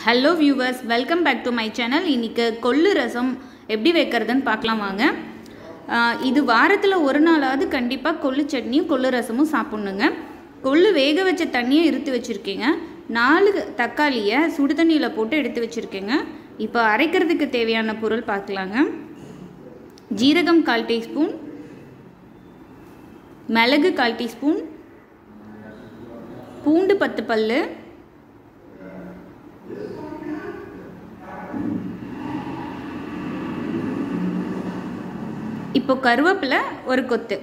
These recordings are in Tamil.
hello viewers welcome back to my channel இன்றைக்கி கொள்ளு ரசம் எப்படி வைக்கிறதுன்னு பார்க்கலாம் வாங்க ஆஹ் இது வாரத்தில் ஒரு நாளாவது கண்டிப்பாக கொள்ளு சட்னியும் கொள்ளு ரசமும் சாப்பிட்ணுங்க கொள்ளு வேக வச்ச தண்ணியை இருத்து வச்சுருக்கீங்க நாலு தக்காளியை சுடு தண்ணியில் போட்டு எடுத்து வச்சுருக்கேங்க இப்போ அரைக்கிறதுக்கு தேவையான பொருள் பார்க்கலாங்க ஜீரகம் கால் டீஸ்பூன் மிளகு கால் டீஸ்பூன் பூண்டு பத்து பல்லு இப்போ கருவேப்பிலை ஒரு கொத்து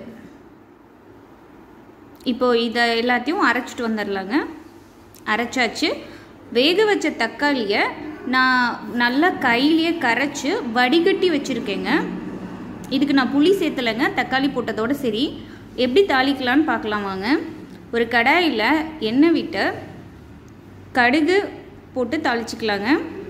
இப்போ இதை எல்லாத்தையும் அரைச்சிட்டு வந்துடலாங்க அரைச்சாச்சு வேக வச்ச தக்காளியை நான் நல்லா கையிலேயே கரைச்சி வடிகட்டி வச்சுருக்கேங்க இதுக்கு நான் புளி சேர்த்தலைங்க தக்காளி போட்டதோடு சரி எப்படி தாளிக்கலான்னு பார்க்கலாம் வாங்க ஒரு கடாயில் எண்ணெய் விட்டு கடுகு போட்டு தாளிச்சிக்கலாங்க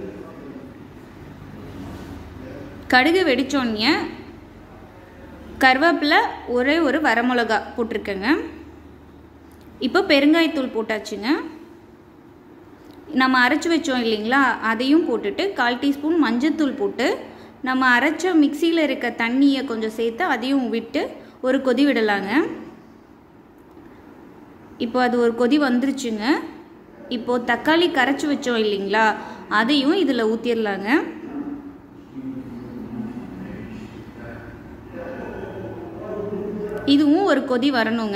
கடுகு வெடிச்சோடனே கருவேப்பிலை ஒரே ஒரு வரமிளகா போட்டிருக்கேங்க இப்போ பெருங்காயத்தூள் போட்டாச்சுங்க நம்ம அரைச்சி வச்சோம் இல்லைங்களா அதையும் போட்டுட்டு கால் டீஸ்பூன் மஞ்சத்தூள் போட்டு நம்ம அரைச்ச மிக்சியில் இருக்க தண்ணியை கொஞ்சம் சேர்த்து அதையும் விட்டு ஒரு கொதி விடலாங்க இப்போ அது ஒரு கொதி வந்துருச்சுங்க இப்போது தக்காளி கரைச்சி வச்சோம் இல்லைங்களா அதையும் இதில் ஊற்றிடலாங்க இதுவும் ஒரு கொதி வரணுங்க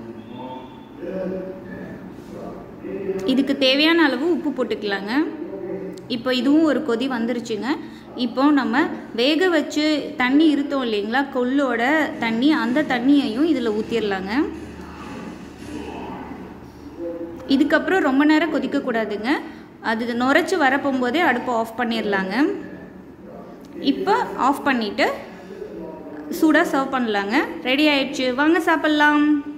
இதுக்கு தேவையான அளவு உப்பு போட்டுக்கலாங்க இப்போ இதுவும் ஒரு கொதி வந்துருச்சுங்க இப்போ நம்ம வேக வச்சு தண்ணி இருத்தோம் இல்லைங்களா கொள்ளோட தண்ணி அந்த தண்ணியையும் இதில் ஊற்றிடலாங்க இதுக்கப்புறம் ரொம்ப நேரம் கொதிக்கக்கூடாதுங்க அது நுரைச்சி வரப்போகும்போதே அடுப்பை ஆஃப் பண்ணிடலாங்க இப்போ ஆஃப் பண்ணிவிட்டு சூடாக சர்வ் பண்ணலாங்க ரெடி ஆயிடுச்சு வாங்க சாப்பிட்லாம்